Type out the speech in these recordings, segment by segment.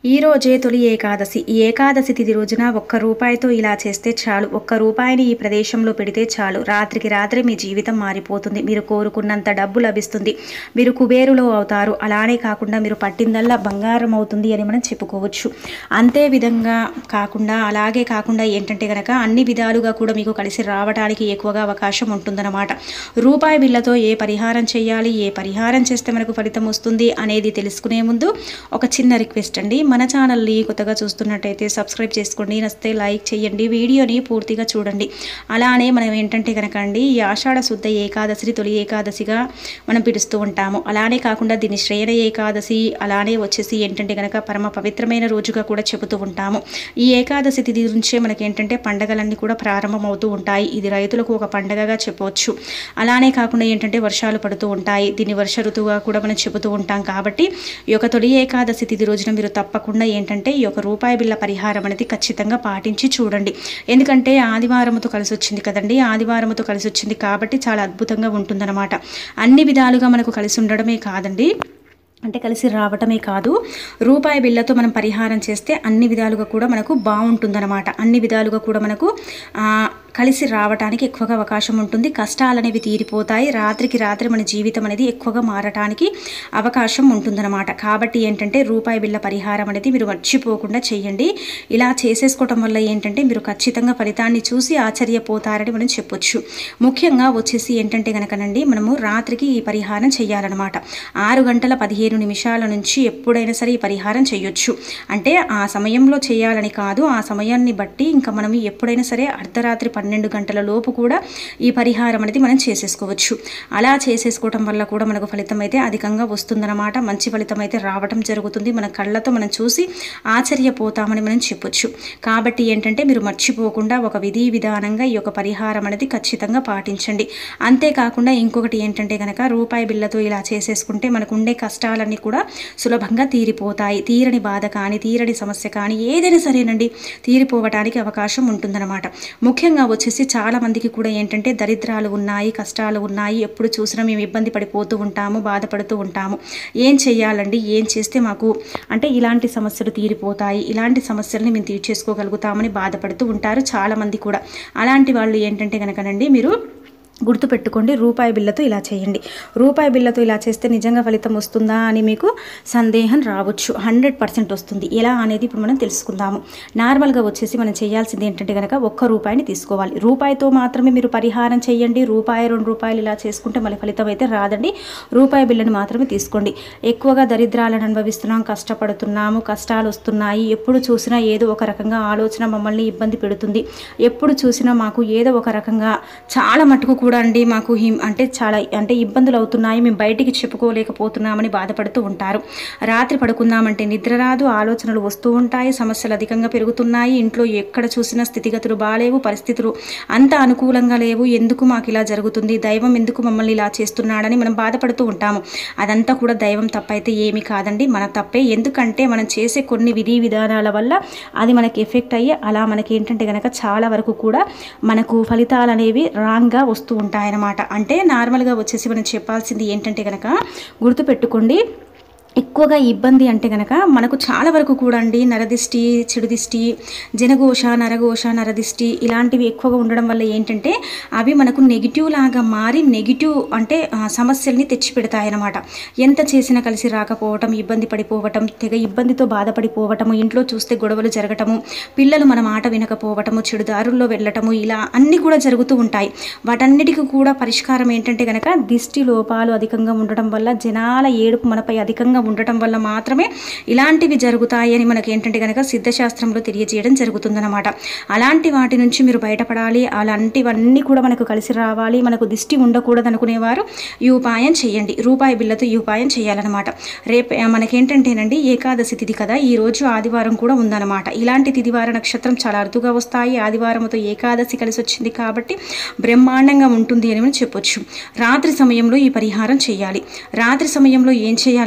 ఈ రోజే తొలి ఏకాదశి ఈ ఏకాదశి తిథి రోజున ఒక్క రూపాయితో ఇలా చేస్తే చాలు ఒక్క రూపాయిని ఈ ప్రదేశంలో పెడితే చాలు రాత్రికి రాత్రి మీ జీవితం మారిపోతుంది మీరు కోరుకున్నంత డబ్బు లభిస్తుంది మీరు కుబేరులో అవుతారు అలానే కాకుండా మీరు పట్టిందల్లా బంగారం అవుతుంది అని మనం చెప్పుకోవచ్చు అంతే విధంగా కాకుండా అలాగే కాకుండా ఏంటంటే కనుక అన్ని విధాలుగా కూడా మీకు కలిసి రావడానికి ఎక్కువగా అవకాశం ఉంటుందన్నమాట రూపాయి బిళ్ళతో ఏ పరిహారం చేయాలి ఏ పరిహారం చేస్తే మనకు ఫలితం వస్తుంది అనేది తెలుసుకునే ముందు ఒక చిన్న రిక్వెస్ట్ అండి మన ఛానల్ని కొత్తగా చూస్తున్నట్టయితే సబ్స్క్రైబ్ చేసుకోండి నచ్చితే లైక్ చేయండి వీడియోని పూర్తిగా చూడండి అలానే మనం ఏంటంటే కనుక అండి ఈ ఆషాఢ శుద్ధ ఏకాదశిని తొలి ఏకాదశిగా మనం పిలుస్తూ ఉంటాము అలానే కాకుండా దీన్ని శ్రేయణ ఏకాదశి అలానే వచ్చేసి ఏంటంటే కనుక పరమ పవిత్రమైన రోజుగా కూడా చెబుతూ ఉంటాము ఈ ఏకాదశి తిథి నుంచే మనకి ఏంటంటే పండగలన్నీ కూడా ప్రారంభమవుతూ ఉంటాయి ఇది రైతులకు ఒక పండగగా చెప్పవచ్చు అలానే కాకుండా ఏంటంటే వర్షాలు పడుతూ ఉంటాయి దీన్ని వర్ష ఋతువుగా కూడా మనం చెబుతూ ఉంటాం కాబట్టి ఈ యొక్క తొలి ఏకాదశి తిథి రోజున మీరు తప్పకుండా ఏంటంటే ఈ యొక్క రూపాయి బిళ్ళ పరిహారం అనేది ఖచ్చితంగా పాటించి చూడండి ఎందుకంటే ఆదివారముతో కలిసి వచ్చింది కదండి ఆదివారముతో కలిసి వచ్చింది కాబట్టి చాలా అద్భుతంగా ఉంటుందన్నమాట అన్ని విధాలుగా మనకు కలిసి ఉండడమే కాదండి అంటే కలిసి రావటమే కాదు రూపాయి బిళ్ళతో మనం పరిహారం చేస్తే అన్ని విధాలుగా కూడా మనకు బాగుంటుందన్నమాట అన్ని విధాలుగా కూడా మనకు ఆ, కలిసి రావటానికి ఎక్కువగా అవకాశం ఉంటుంది కష్టాలు అనేవి తీరిపోతాయి రాత్రికి రాత్రి మన జీవితం అనేది ఎక్కువగా మారటానికి అవకాశం ఉంటుందన్నమాట కాబట్టి ఏంటంటే రూపాయి బిళ్ళ పరిహారం అనేది మీరు మర్చిపోకుండా చేయండి ఇలా చేసేసుకోవటం వల్ల ఏంటంటే మీరు ఖచ్చితంగా ఫలితాన్ని చూసి ఆశ్చర్యపోతారని మనం చెప్పొచ్చు ముఖ్యంగా వచ్చేసి ఏంటంటే కనుకనండి మనము రాత్రికి ఈ పరిహారం చేయాలన్నమాట ఆరు గంటల పదిహేను నిమిషాల నుంచి ఎప్పుడైనా సరే ఈ పరిహారం చేయొచ్చు అంటే ఆ సమయంలో చేయాలని కాదు ఆ సమయాన్ని బట్టి ఇంకా మనం ఎప్పుడైనా సరే అర్ధరాత్రి పన్నెండు గంటల లోపు కూడా ఈ పరిహారం అనేది మనం చేసేసుకోవచ్చు అలా చేసేసుకోవటం వల్ల కూడా మనకు ఫలితం అయితే అధికంగా వస్తుందన్నమాట మంచి ఫలితం అయితే రావటం జరుగుతుంది మన కళ్ళతో మనం చూసి ఆశ్చర్యపోతామని మనం చెప్పొచ్చు కాబట్టి ఏంటంటే మీరు మర్చిపోకుండా ఒక విధి విధానంగా ఈ యొక్క పరిహారం అనేది ఖచ్చితంగా పాటించండి అంతేకాకుండా ఇంకొకటి ఏంటంటే కనుక రూపాయి బిళ్ళతో ఇలా చేసేసుకుంటే మనకు ఉండే కష్టాలన్నీ కూడా సులభంగా తీరిపోతాయి తీరని బాధ కానీ తీరని సమస్య కానీ ఏదైనా సరేనండి తీరిపోవటానికి అవకాశం ఉంటుందన్నమాట ముఖ్యంగా వచ్చేసి చాలా మందికి కూడా ఏంటంటే దరిద్రాలు ఉన్నాయి కష్టాలు ఉన్నాయి ఎప్పుడు చూసినా మేము ఇబ్బంది పడిపోతూ ఉంటాము బాధపడుతూ ఉంటాము ఏం చెయ్యాలండి ఏం చేస్తే మాకు అంటే ఇలాంటి సమస్యలు తీరిపోతాయి ఇలాంటి సమస్యల్ని మేము తీర్చేసుకోగలుగుతామని బాధపడుతూ ఉంటారు చాలామంది కూడా అలాంటి వాళ్ళు ఏంటంటే కనుకనండి మీరు గుర్తుపెట్టుకోండి రూపాయి బిళ్ళతో ఇలా చేయండి రూపాయి బిళ్ళతో ఇలా చేస్తే నిజంగా ఫలితం వస్తుందా అని మీకు సందేహం రావచ్చు హండ్రెడ్ పర్సెంట్ వస్తుంది ఎలా అనేది ఇప్పుడు మనం తెలుసుకుందాము నార్మల్గా వచ్చేసి మనం చేయాల్సింది ఏంటంటే కనుక ఒక్క రూపాయిని తీసుకోవాలి రూపాయితో మాత్రమే మీరు పరిహారం చేయండి రూపాయి రెండు రూపాయలు ఇలా చేసుకుంటే మళ్ళీ ఫలితం అయితే రాదండి రూపాయి బిళ్ళని మాత్రమే తీసుకోండి ఎక్కువగా దరిద్రాలను అనుభవిస్తున్నాం కష్టపడుతున్నాము కష్టాలు వస్తున్నాయి ఎప్పుడు చూసినా ఏదో ఒక రకంగా ఆలోచన మమ్మల్ని ఇబ్బంది పెడుతుంది ఎప్పుడు చూసినా మాకు ఏదో ఒక రకంగా చాలా మటుకు కూడా అండి మాకు హిం అంటే చాలా అంటే ఇబ్బందులు అవుతున్నాయి మేము బయటికి చెప్పుకోలేకపోతున్నామని బాధపడుతూ ఉంటారు రాత్రి పడుకుందామంటే నిద్ర రాదు ఆలోచనలు వస్తూ ఉంటాయి సమస్యలు అధికంగా పెరుగుతున్నాయి ఇంట్లో ఎక్కడ చూసినా స్థితిగతులు బాగాలేవు పరిస్థితులు అంత అనుకూలంగా లేవు ఎందుకు మాకు ఇలా జరుగుతుంది దైవం ఎందుకు మమ్మల్ని ఇలా చేస్తున్నాడని మనం బాధపడుతూ ఉంటాము అదంతా కూడా దైవం తప్పైతే ఏమీ కాదండి మన తప్పే ఎందుకంటే మనం చేసే కొన్ని విధి విధానాల వల్ల అది మనకి ఎఫెక్ట్ అయ్యి అలా మనకి ఏంటంటే కనుక చాలా వరకు కూడా మనకు ఫలితాలు అనేవి రాంగ్గా వస్తూ ఉంటాయన్నమాట అంటే నార్మల్గా వచ్చేసి మనం చెప్పాల్సింది ఏంటంటే కనుక గుర్తుపెట్టుకోండి ఎక్కువగా ఇబ్బంది అంటే కనుక మనకు చాలా వరకు కూడా అండి నరదిష్టి చెడు దిష్టి జనఘోష నరఘోష నరదిష్టి ఇలాంటివి ఎక్కువగా ఉండడం వల్ల ఏంటంటే అవి మనకు నెగిటివ్ లాగా మారి నెగిటివ్ అంటే ఆ, సమస్యల్ని తెచ్చిపెడతాయన్నమాట ఎంత చేసినా కలిసి రాకపోవటం ఇబ్బంది పడిపోవటం తెగ ఇబ్బందితో బాధపడిపోవటము ఇంట్లో చూస్తే గొడవలు జరగటము పిల్లలు మన మాట వినకపోవటము చెడు దారుల్లో వెళ్ళటము ఇలా అన్నీ కూడా జరుగుతూ ఉంటాయి వాటన్నిటికీ కూడా పరిష్కారం ఏంటంటే కనుక దిష్టి లోపాలు అధికంగా ఉండటం వల్ల జనాల ఏడుపు మనపై అధికంగా ఉండటం వల్ల మాత్రమే ఇలాంటివి జరుగుతాయి అని మనకి ఏంటంటే కనుక సిద్ధశాస్త్రంలో తెలియజేయడం జరుగుతుందన్నమాట అలాంటి వాటి నుంచి మీరు బయటపడాలి అలాంటివన్నీ కూడా మనకు కలిసి రావాలి మనకు దిష్టి ఉండకూడదు అనుకునేవారు ఈ ఉపాయం చేయండి రూపాయి బిళ్ళతో ఈ ఉపాయం చేయాలన్నమాట రేపు ఆ, మనకేంటంటేనండి ఏకాదశి తిథి కదా ఈ రోజు ఆదివారం కూడా ఉందన్నమాట ఇలాంటి తిదివార నక్షత్రం చాలా అరుదుగా వస్తాయి ఆదివారంతో ఏకాదశి కలిసి వచ్చింది కాబట్టి బ్రహ్మాండంగా ఉంటుంది అని మనం చెప్పొచ్చు రాత్రి సమయంలో ఈ పరిహారం చేయాలి రాత్రి సమయంలో ఏం చేయాలంటే కనుక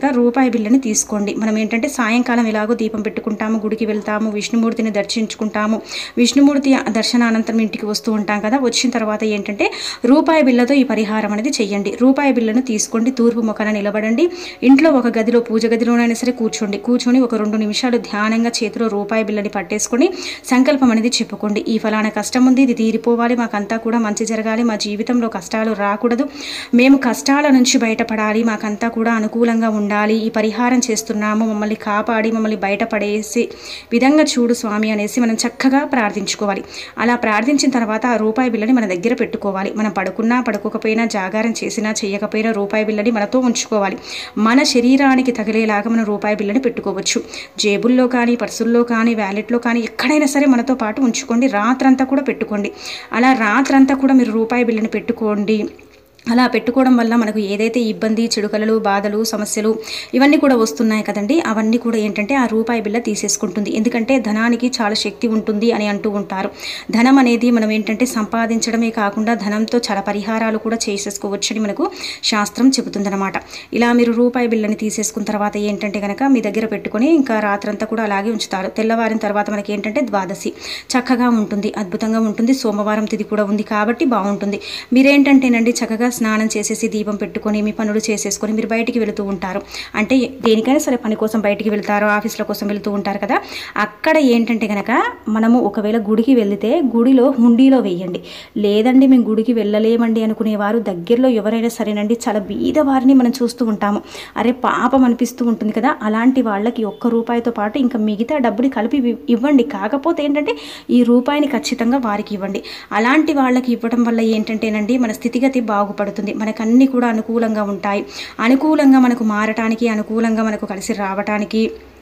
రూపాయి బిల్లని తీసుకోండి మనం ఏంటంటే సాయంకాలం ఎలాగో దీపం పెట్టుకుంటాము గుడికి వెళ్తాము విష్ణుమూర్తిని దర్శించుకుంటాము విష్ణుమూర్తి దర్శనానంతరం ఇంటికి వస్తూ ఉంటాం కదా వచ్చిన తర్వాత ఏంటంటే రూపాయి బిళ్ళతో ఈ పరిహారం అనేది చెయ్యండి రూపాయి బిళ్ళను తీసుకోండి తూర్పు ముఖాన నిలబడండి ఇంట్లో ఒక గదిలో పూజ గదిలోనైనా సరే కూర్చోండి కూర్చొని ఒక రెండు నిమిషాలు ధ్యానంగా చేతిలో రూపాయి బిళ్ళని పట్టేసుకొని సంకల్పం అనేది చెప్పుకోండి ఈ ఫలానా కష్టం ఉంది ఇది తీరిపోవాలి మాకంతా కూడా మంచి జరగాలి మా జీవితంలో కష్టాలు రాకూడదు మేము కష్టాల నుంచి బయటపడాలి మాకంతా కూడా అనుకూలంగా ఉండాలి ఈ పరిహారం చేస్తున్నాము మమ్మల్ని కాపాడి మమ్మల్ని బయటపడేసి విధంగా చూడు స్వామి అనేసి మనం చక్కగా ప్రార్థించుకోవాలి అలా ప్రార్థించిన తర్వాత ఆ రూపాయి బిల్లని మన దగ్గర పెట్టుకోవాలి మనం పడుకున్నా పడుకోకపోయినా జాగారం చేసినా చేయకపోయినా రూపాయి బిల్లని మనతో ఉంచుకోవాలి మన శరీరానికి తగిలేలాగా మనం రూపాయి బిల్లని పెట్టుకోవచ్చు జేబుల్లో కానీ పర్సుల్లో కానీ వ్యాలెట్లో కానీ ఎక్కడైనా సరే మనతో పాటు ఉంచుకోండి రాత్రంతా కూడా పెట్టుకోండి అలా రాత్రంతా కూడా మీరు రూపాయి బిల్లని పెట్టుకోండి అలా పెట్టుకోవడం వల్ల మనకు ఏదైతే ఇబ్బంది చెడుకలలు బాధలు సమస్యలు ఇవన్నీ కూడా వస్తున్నాయి కదండి అవన్నీ కూడా ఏంటంటే ఆ రూపాయి బిల్ల తీసేసుకుంటుంది ఎందుకంటే ధనానికి చాలా శక్తి ఉంటుంది అని అంటూ ఉంటారు ధనం అనేది మనం ఏంటంటే సంపాదించడమే కాకుండా ధనంతో చాలా పరిహారాలు కూడా చేసేసుకోవచ్చని మనకు శాస్త్రం చెబుతుందన్నమాట ఇలా మీరు రూపాయి బిల్లని తీసేసుకున్న తర్వాత ఏంటంటే కనుక మీ దగ్గర పెట్టుకొని ఇంకా రాత్రంతా కూడా అలాగే ఉంచుతారు తెల్లవారిన తర్వాత మనకి ఏంటంటే ద్వాదశి చక్కగా ఉంటుంది అద్భుతంగా ఉంటుంది సోమవారం తిది కూడా ఉంది కాబట్టి బాగుంటుంది మీరేంటంటేనండి చక్కగా స్నానం చేసేసి దీపం పెట్టుకొని మీ పనులు చేసేసుకొని మీరు బయటికి వెళుతూ ఉంటారు అంటే దేనికైనా సరే పని కోసం బయటికి వెళ్తారు ఆఫీసుల కోసం వెళ్తూ ఉంటారు కదా అక్కడ ఏంటంటే కనుక మనము ఒకవేళ గుడికి వెళితే గుడిలో హుండీలో వేయండి లేదండి మేము గుడికి వెళ్ళలేమండి అనుకునేవారు దగ్గరలో ఎవరైనా సరేనండి చాలా బీద వారిని మనం చూస్తూ ఉంటాము అరే పాపం అనిపిస్తూ ఉంటుంది కదా అలాంటి వాళ్ళకి ఒక్క రూపాయితో పాటు ఇంకా మిగతా డబ్బుని కలిపి ఇవ్- ఇవ్వండి కాకపోతే ఏంటంటే ఈ రూపాయిని ఖచ్చితంగా వారికి ఇవ్వండి అలాంటి వాళ్ళకి ఇవ్వడం వల్ల ఏంటంటేనండి మన స్థితిగతి బాగుపడుతుంది మనకు అన్నీ కూడా అనుకూలంగా ఉంటాయి అనుకూలంగా మనకు మారటానికి అనుకూలంగా మనకు కలిసి రావటానికి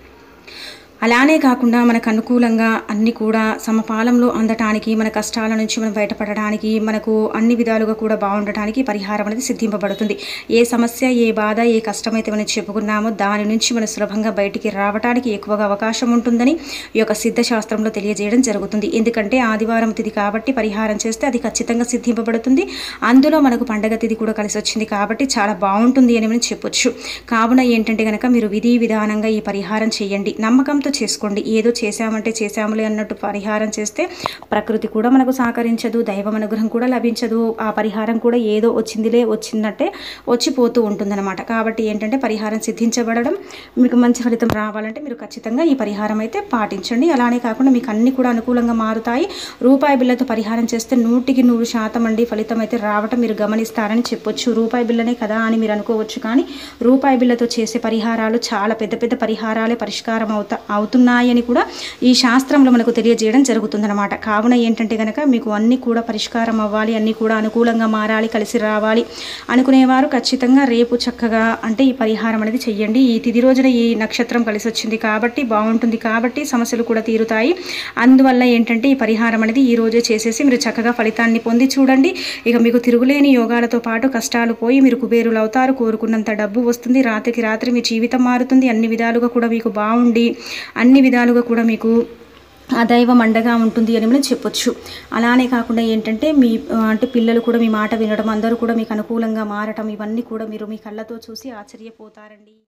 అలానే కాకుండా మనకు అనుకూలంగా అన్ని కూడా సమపాలంలో అందటానికి మన కష్టాల నుంచి మనం బయటపడడానికి మనకు అన్ని విధాలుగా కూడా బాగుండటానికి పరిహారం అనేది సిద్ధింపబడుతుంది ఏ సమస్య ఏ బాధ ఏ కష్టమైతే మనం చెప్పుకున్నామో దాని నుంచి మనం సులభంగా బయటికి రావడానికి ఎక్కువగా అవకాశం ఉంటుందని ఈ యొక్క సిద్ధశాస్త్రంలో తెలియజేయడం జరుగుతుంది ఎందుకంటే ఆదివారం తిథి కాబట్టి పరిహారం చేస్తే అది ఖచ్చితంగా సిద్ధింపబడుతుంది అందులో మనకు పండగ తిథి కూడా కలిసి వచ్చింది కాబట్టి చాలా బాగుంటుంది అని మనం చెప్పొచ్చు కావున ఏంటంటే కనుక మీరు విధి విధానంగా ఈ పరిహారం చేయండి నమ్మకంతో చేసుకోండి ఏదో చేశామంటే చేశాములే అన్నట్టు పరిహారం చేస్తే ప్రకృతి కూడా మనకు సహకరించదు దైవం అనుగ్రహం కూడా లభించదు ఆ పరిహారం కూడా ఏదో వచ్చిందిలే వచ్చిందంటే వచ్చిపోతూ ఉంటుందన్నమాట కాబట్టి ఏంటంటే పరిహారం సిద్ధించబడడం మీకు మంచి ఫలితం రావాలంటే మీరు ఖచ్చితంగా ఈ పరిహారం అయితే పాటించండి అలానే కాకుండా మీకు అన్ని కూడా అనుకూలంగా మారుతాయి రూపాయి బిళ్ళతో పరిహారం చేస్తే నూటికి నూరు శాతం అండి ఫలితం అయితే రావటం మీరు గమనిస్తారని చెప్పొచ్చు రూపాయి బిళ్ళనే కదా అని మీరు అనుకోవచ్చు కానీ రూపాయి బిళ్ళతో చేసే పరిహారాలు చాలా పెద్ద పెద్ద పరిహారాలే పరిష్కారం అవుతా అవుతున్నాయని కూడా ఈ శాస్త్రంలో మనకు తెలియజేయడం జరుగుతుందన్నమాట కావున ఏంటంటే కనుక మీకు అన్నీ కూడా పరిష్కారం అవ్వాలి అన్నీ కూడా అనుకూలంగా మారాలి కలిసి రావాలి అనుకునేవారు ఖచ్చితంగా రేపు చక్కగా అంటే ఈ పరిహారం అనేది చెయ్యండి ఈ తిది రోజున ఈ నక్షత్రం కలిసి వచ్చింది కాబట్టి బాగుంటుంది కాబట్టి సమస్యలు కూడా తీరుతాయి అందువల్ల ఏంటంటే ఈ పరిహారం అనేది ఈ రోజే చేసేసి మీరు చక్కగా ఫలితాన్ని పొంది చూడండి ఇక మీకు తిరుగులేని యోగాలతో పాటు కష్టాలు పోయి మీరు కుబేరులు అవుతారు కోరుకున్నంత డబ్బు వస్తుంది రాత్రికి రాత్రి మీ జీవితం మారుతుంది అన్ని విధాలుగా కూడా మీకు బాగుండి అన్ని విధాలుగా కూడా మీకు ఆ దైవం అండగా ఉంటుంది అని మనం చెప్పొచ్చు అలానే కాకుండా ఏంటంటే మీ ఆ, అంటే పిల్లలు కూడా మీ మాట వినడం అందరూ కూడా మీకు అనుకూలంగా మారటం ఇవన్నీ కూడా మీరు మీ కళ్ళతో చూసి ఆశ్చర్యపోతారండి